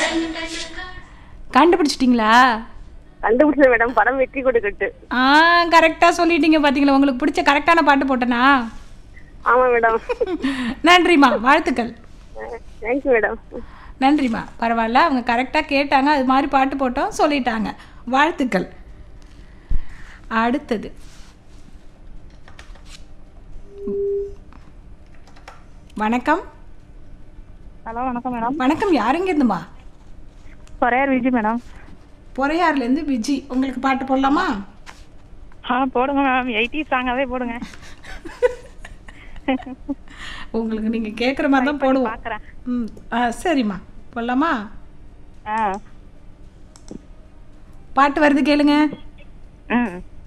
கண்டுபிடிச்சிட்டிங்களா கண்டுபிடிச்சது மேடம் படம் வெற்றி கொடுக்கட்டு ஆ கரெக்டாக சொல்லிட்டீங்க பார்த்தீங்களா உங்களுக்கு பிடிச்ச கரெக்டான பாட்டு போட்டேனா ஆமா மேடம் நன்றிம்மா வாழ்த்துக்கள் தேங்க்யூ மேடம் நன்றிம்மா பரவாயில்ல அவங்க கரெக்டாக கேட்டாங்க அது மாதிரி பாட்டு போட்டோம் சொல்லிட்டாங்க வாழ்த்துக்கள் அடுத்தது வணக்கம் ஹலோ வணக்கம் மேடம் வணக்கம் யாருங்க இருந்துமா கொரையார் விஜி மேடம் பொறையார்லேருந்து விஜி உங்களுக்கு பாட்டு போடலாமா ஆ போடுங்க மேம் எயிட்டி சாங்காவே போடுங்க உங்களுக்கு நீங்கள் கேட்குற மாதிரி தான் போடுவோம் பார்க்குறேன் ம் ஆ சரிம்மா போடலாமா ஆ பாட்டு வருது கேளுங்க ம்